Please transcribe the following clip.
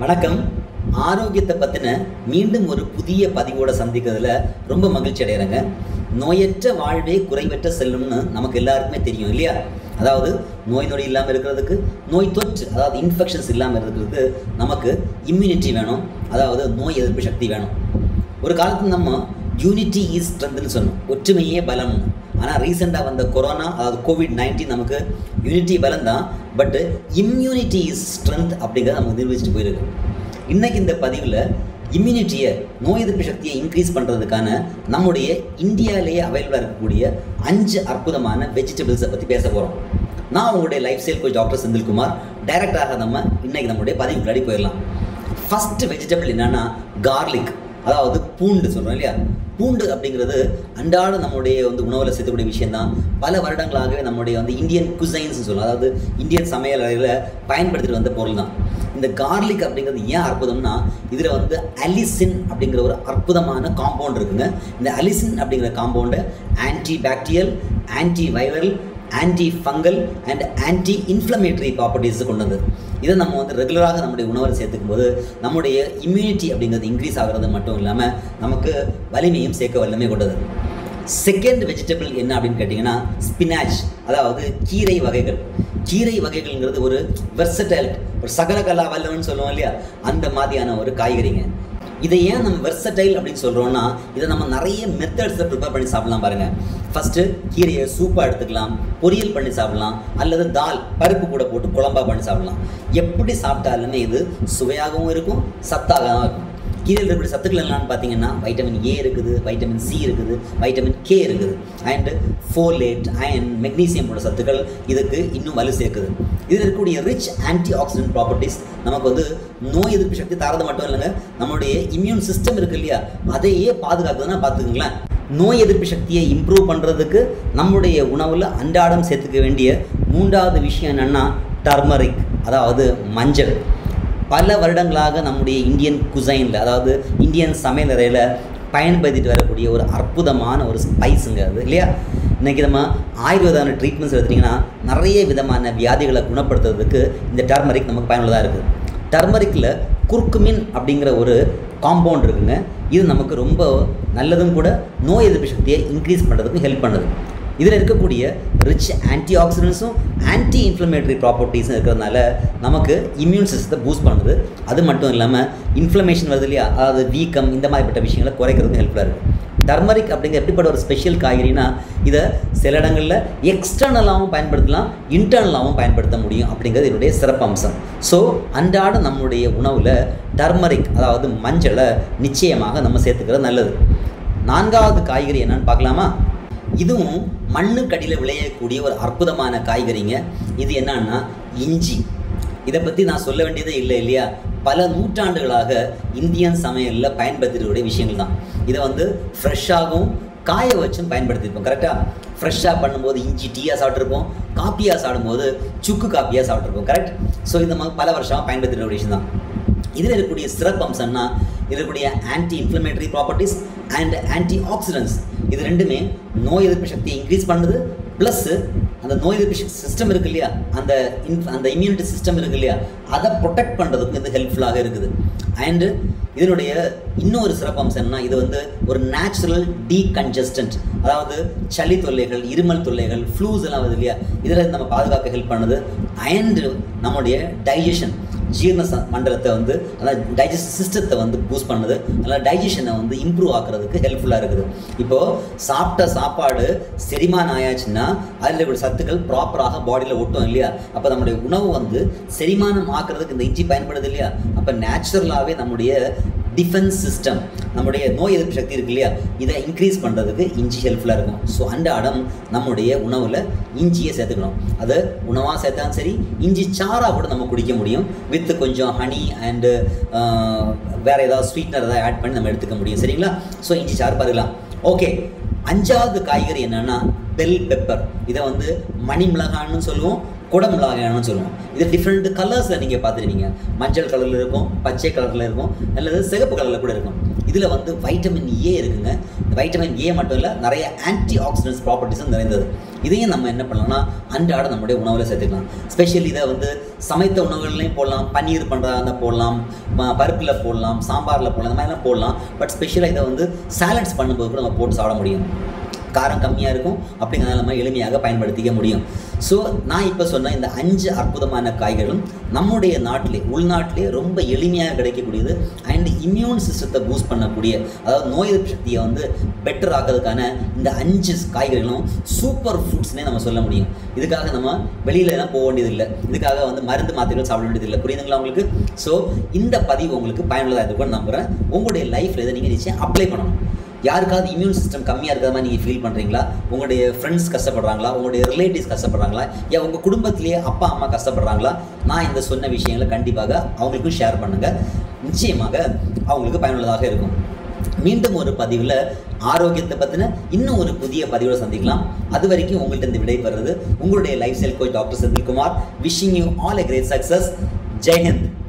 வணக்கம் ஆரோக்கியத்தை பற்றின மீண்டும் ஒரு புதிய பதிவோட சந்திக்கிறதுல ரொம்ப மகிழ்ச்சி அடைகிறேங்க நோயற்ற வாழ்வே குறைவற்ற செல்லும்னு நமக்கு எல்லாருக்குமே தெரியும் இல்லையா அதாவது நோய் நொடி இல்லாமல் இருக்கிறதுக்கு நோய் தொற்று அதாவது இன்ஃபெக்ஷன்ஸ் இல்லாமல் இருக்கிறதுக்கு நமக்கு இம்யூனிட்டி வேணும் அதாவது நோய் எதிர்ப்பு சக்தி வேணும் ஒரு காலத்தில் நம்ம யூனிட்டி இஸ் ஸ்ட்ரென்த்னு சொன்னோம் ஒற்றுமையே பலம்னு ஆனால் ரீசெண்டாக வந்த கொரோனா அதாவது கோவிட் நைன்டீன் நமக்கு யூனிட்டி பலம் தான் பட் இம்யூனிட்டி இஸ் ஸ்ட்ரென்த் அப்படிங்கிறத நமக்கு நிரூபிச்சுட்டு போயிருக்கு இன்னைக்கு இந்த பதிவில் இம்யூனிட்டியை நோய் எதிர்ப்பு சக்தியை இன்க்ரீஸ் பண்ணுறதுக்கான நம்முடைய இந்தியாவிலேயே அவைலபிளாக இருக்கக்கூடிய அஞ்சு அற்புதமான வெஜிடபிள்ஸை பற்றி பேச போகிறோம் நான் உங்களுடைய lifestyle coach doctor Senthilkumar டைரக்டாக நம்ம இன்னைக்கு நம்மளுடைய பதிவு முன்னாடி போயிடலாம் ஃபஸ்ட்டு வெஜிடபிள் என்னன்னா கார்லிக் அதாவது பூண்டு சொல்கிறோம் இல்லையா பூண்டு அப்படிங்கிறது அன்றாட நம்முடைய வந்து உணவில் சேர்த்துக்கூடிய விஷயம்தான் பல வருடங்களாகவே நம்முடைய வந்து இந்தியன் குசைன்ஸ் சொல்லுவோம் அதாவது இந்தியன் சமையல் அறையில் பயன்படுத்திட்டு வந்த பொருள் தான் இந்த கார்லிக் அப்படிங்கிறது ஏன் அற்புதம்னா இதில் வந்து அலிசின் அப்படிங்கிற ஒரு அற்புதமான காம்பவுண்ட் இருக்குங்க இந்த அலிசின் அப்படிங்கிற compound anti bacterial anti viral anti fungal and anti inflammatory properties கொண்டு வந்தது இதை நம்ம வந்து ரெகுலராக நம்முடைய உணவில் சேர்த்துக்கும் போது நம்முடைய இம்யூனிட்டி அப்படிங்கிறது இன்க்ரீஸ் ஆகிறது மட்டும் இல்லாமல் நமக்கு வலிமையும் சேர்க்க வல்லமை கொண்டது செகண்ட் வெஜிடபிள் என்ன அப்படின்னு கேட்டிங்கன்னா ஸ்பினாச் அதாவது கீரை வகைகள் கீரை வகைகள்ங்கிறது ஒரு வெர்சடைல் ஒரு சகலகலா வல்லவன் சொல்லுவோம் இல்லையா அந்த மாதிரியான ஒரு காய்கறிங்க இதை ஏன் நம்ம வெர்சடைல் அப்படின்னு சொல்கிறோம்னா இதை நம்ம நிறைய மெத்தட்ஸில் ப்ரிப்பேர் பண்ணி சாப்பிடலாம் பாருங்கள் ஃபஸ்ட்டு கீரையை சூப்பாக எடுத்துக்கலாம் பொரியல் பண்ணி சாப்பிடலாம் அல்லது தால் பருப்பு கூட போட்டு குழம்பா பண்ணி சாப்பிடலாம் எப்படி சாப்பிட்டாலுமே இது சுவையாகவும் இருக்கும் சத்தாகவும் இருக்கும் கீரையில் இருக்கிற சத்துக்கள் என்னன்னு பார்த்தீங்கன்னா வைட்டமின் ஏ இருக்குது வைட்டமின் சி இருக்குது வைட்டமின் கே இருக்குது அண்டு ஃபோலேட் அயன் மெக்னீசியம் போன்ற சத்துக்கள் இதுக்கு இன்னும் வலு சேர்க்குது இதில் இருக்கக்கூடிய ரிச் ஆன்டி ஆக்சிடென்ட் ப்ராப்பர்ட்டிஸ் நமக்கு வந்து நோய் எதிர்ப்பு சக்தி தரது மட்டும் இல்லைங்க நம்மளுடைய இம்யூன் சிஸ்டம் இருக்கு இல்லையா அதையே பாதுகாக்குதுன்னா பார்த்துக்குங்களேன் நோய் எதிர்ப்பு சக்தியை இம்ப்ரூவ் பண்ணுறதுக்கு நம்முடைய உணவில் அன்றாடம் சேர்த்துக்க வேண்டிய மூன்றாவது விஷயம் என்னென்னா டர்மரிக் அதாவது மஞ்சள் பல வருடங்களாக நம்முடைய இந்தியன் குசைனில் அதாவது இந்தியன் சமையலறையில் பயன்படுத்திட்டு வரக்கூடிய ஒரு அற்புதமான ஒரு ஸ்பைஸுங்க அது இல்லையா இன்றைக்கி நம்ம ஆயுர்வேதான ட்ரீட்மெண்ட்ஸ் எடுத்திங்கன்னா நிறைய விதமான வியாதிகளை குணப்படுத்துறதுக்கு இந்த டர்மரிக் நமக்கு பயனுள்ளதாக இருக்குது டர்மரிக்கில் குர்குமின் அப்படிங்கிற ஒரு காம்பவுண்ட் இருக்குங்க இது நமக்கு ரொம்ப நல்லதும் கூட நோய் எதிர்ப்பு சக்தியை இன்க்ரீஸ் பண்ணுறதுக்கு ஹெல்ப் பண்ணுது இதில் இருக்கக்கூடிய ரிச் ஆன்டி ஆக்சிடென்ட்ஸும் ஆன்டி இன்ஃப்ளமேட்டரி ப்ராப்பர்ட்டிஸும் இருக்கிறதுனால நமக்கு இம்யூன் சிஸ்டத்தை பூஸ்ட் பண்ணுது அது மட்டும் இல்லாமல் இன்ஃப்ளமேஷன் வருது இல்லையா அதாவது வீக்கம் இந்த மாதிரிப்பட்ட விஷயங்களை குறைக்கிறதுக்கு ஹெல்ப்ஃபுல்லாக இருக்குது டர்மரிக் அப்படிங்கிற எப்படிப்பட்ட ஒரு ஸ்பெஷல் காய்கறினா இதை சில இடங்களில் எக்ஸ்டர்னலாகவும் பயன்படுத்தலாம் இன்டர்னலாகவும் பயன்படுத்த முடியும் அப்படிங்கிறது என்னுடைய சிறப்பம்சம் ஸோ அன்றாட நம்முடைய உணவில் டர்மரிக் அதாவது மஞ்சளை நிச்சயமாக நம்ம சேர்த்துக்கிறது நல்லது நான்காவது காய்கறி என்னன்னு பார்க்கலாமா இதுவும் மண்ணுக்கடியில் விளையக்கூடிய ஒரு அற்புதமான காய்கறிங்க இது என்னன்னா இஞ்சி இதை பற்றி நான் சொல்ல வேண்டியதே இல்லை இல்லையா பல நூற்றாண்டுகளாக இந்தியன் சமையலில் பயன்படுத்திக்கூடிய விஷயங்கள் தான் இதை வந்து ஃப்ரெஷ்ஷாகவும் காய வச்சும் பயன்படுத்தியிருப்போம் கரெக்டாக ஃப்ரெஷ்ஷாக பண்ணும்போது இஞ்சி டீயாக சாப்பிட்ருப்போம் காப்பியாக சாப்பிடும்போது சுக்கு காப்பியாக சாப்பிட்ருப்போம் கரெக்ட் ஸோ இந்த மாதிரி பல வருஷமாக பயன்படுத்தின விஷயம் தான் இதில் இருக்கக்கூடிய சிறப்பு அம்சம்னா இதில் இருக்கக்கூடிய anti inflammatory properties and antioxidants இது ரெண்டுமே நோய் எதிர்ப்பு சக்தியை இன்க்ரீஸ் பண்ணுது ப்ளஸ்ஸு அந்த நோய் எதிர்ப்பு சிஸ்டம் இருக்கு இல்லையா அந்த இன் அந்த இம்யூனிட்டி சிஸ்டம் இருக்கு இல்லையா அதை ப்ரொடெக்ட் பண்ணுறதுக்கும் இது ஹெல்ப்ஃபுல்லாக இருக்குது அண்டு இதனுடைய இன்னொரு சிறப்பம்சம் என்ன இது வந்து ஒரு நேச்சுரல் டீகன்ஜஸ்டன்ட் அதாவது சளி தொல்லைகள் இருமல் தொல்லைகள் ஃப்ளூஸ் எல்லாம் வருது இல்லையா இதில் நம்ம பாதுகாக்க ஹெல்ப் பண்ணுது அண்டு நம்முடைய டைஜஷன் ஜீரண மண்டலத்தை வந்து அதாவது டைஜஸ்ட் சிஸ்டத்தை வந்து பூஸ்ட் பண்ணுது அதனால் டைஜஷனை வந்து இம்ப்ரூவ் ஆக்குறதுக்கு ஹெல்ப்ஃபுல்லாக இருக்குது இப்போது சாப்பிட்ட சாப்பாடு செரிமானம் ஆயாச்சுன்னா அதில் இருக்கிற சத்துக்கள் ப்ராப்பராக பாடியில் ஒட்டும் இல்லையா அப்போ நம்முடைய உணவு வந்து செரிமானம் ஆக்குறதுக்கு இந்த இஞ்சி பயன்படுது இல்லையா அப்போ நேச்சுரலாகவே நம்முடைய டிஃபென்ஸ் சிஸ்டம் நம்முடைய நோய் எதிர்ப்பு சக்தி இருக்கு இல்லையா இதை இன்க்ரீஸ் பண்ணுறதுக்கு இஞ்சி ஹெல்ப்ஃபுல்லாக இருக்கும் ஸோ அன்றாடம் நம்முடைய உணவில் இஞ்சியை சேர்த்துக்கணும் அது உணவாக சேர்த்தாலும் சரி இஞ்சி சாராக கூட நம்ம குடிக்க முடியும் வித் கொஞ்சம் ஹனி அண்டு வேறு ஏதாவது ஸ்வீட்னர் ஏதாவது ஆட் பண்ணி நம்ம எடுத்துக்க முடியும் சரிங்களா ஸோ இஞ்சி சாறு பாருக்கலாம் ஓகே அஞ்சாவது காய்கறி என்னன்னா பெல் பெப்பர் இதை வந்து மணி மிளகான்னு சொல்லுவோம் குடமிளகாயன்னு சொல்லுவோம் இது டிஃப்ரெண்ட் கலர்ஸில் நீங்கள் பார்த்துருவீங்க மஞ்சள் கலரில் இருக்கும் பச்சை கலரில் இருக்கும் அல்லது சிகப்பு கலரில் கூட இருக்கும் இதில் வந்து வைட்டமின் ஏ இருக்குங்க இந்த வைட்டமின் ஏ மட்டும் இல்லை நிறைய ஆன்டி ஆக்சிடென்ட்ஸ் ப்ராப்பர்ட்டிஸும் நிறைந்தது இதையும் நம்ம என்ன பண்ணலாம்னா அன்றாட நம்முடைய உணவில் சேர்த்துக்கலாம் ஸ்பெஷல் இதை வந்து சமைத்த உணவுகள்லையும் போடலாம் பன்னீர் பண்ணுறதா போடலாம் ம- பருப்பில் போடலாம் சாம்பாரில் போடலாம் இந்த மாதிரிலாம் போடலாம் பட் ஸ்பெஷலாக இதை வந்து சாலட்ஸ் பண்ணும்போது கூட நம்ம போட்டு சாப்பிட முடியும் காரம் கம்மியாக இருக்கும் அப்படிங்கிறத நம்ம எளிமையாக பயன்படுத்திக்க முடியும் ஸோ நான் இப்போ சொன்ன இந்த அஞ்சு அற்புதமான காய்கறிகளும் நம்முடைய நாட்டிலே உள்நாட்டிலே ரொம்ப எளிமையாக கிடைக்கக்கூடியது அண்ட் இம்யூன் சிஸ்டத்தை பூஸ்ட் பண்ணக்கூடிய அதாவது நோய் எதிர்ப்பு சக்தியை வந்து பெட்டர் ஆக்கிறதுக்கான இந்த அஞ்சு காய்கறிகளும் சூப்பர் ஃபுட்ஸ்னே நம்ம சொல்ல முடியும் இதுக்காக நம்ம வெளியில எல்லாம் போக வேண்டியதில்லை இதுக்காக வந்து மருந்து மாத்திரைகள் சாப்பிட வேண்டியதில்லை புரியுதுங்களா உங்களுக்கு ஸோ இந்த பதிவு உங்களுக்கு பயனுள்ளதாக இருக்கும்னு நம்புகிறேன் உங்களுடைய லைஃப்பில் இதை நீங்கள் நிச்சயம் அப்ளை பண்ணணும் யாருக்காவது இம்யூன் சிஸ்டம் கம்மியாக இருக்கிற மாதிரி நீங்கள் ஃபீல் பண்ணுறீங்களா உங்களுடைய ஃப்ரெண்ட்ஸ் கஷ்டப்படுறாங்களா உங்களுடைய ரிலேட்டிவ்ஸ் கஷ்டப்படுறாங்களா ஏன் உங்கள் குடும்பத்திலேயே அப்பா அம்மா கஷ்டப்படுறாங்களா நான் இந்த சொன்ன விஷயங்களை கண்டிப்பாக அவங்களுக்கும் ஷேர் பண்ணுங்கள் நிச்சயமாக அவங்களுக்கு பயனுள்ளதாக இருக்கும் மீண்டும் ஒரு பதிவில் ஆரோக்கியத்தை பற்றின இன்னும் ஒரு புதிய பதிவோட சந்திக்கலாம் அது வரைக்கும் உங்கள்கிட்ட இந்த விடைபெறுறது உங்களுடைய lifestyle coach doctor Senthilkumar wishing you all a great success Jai Hind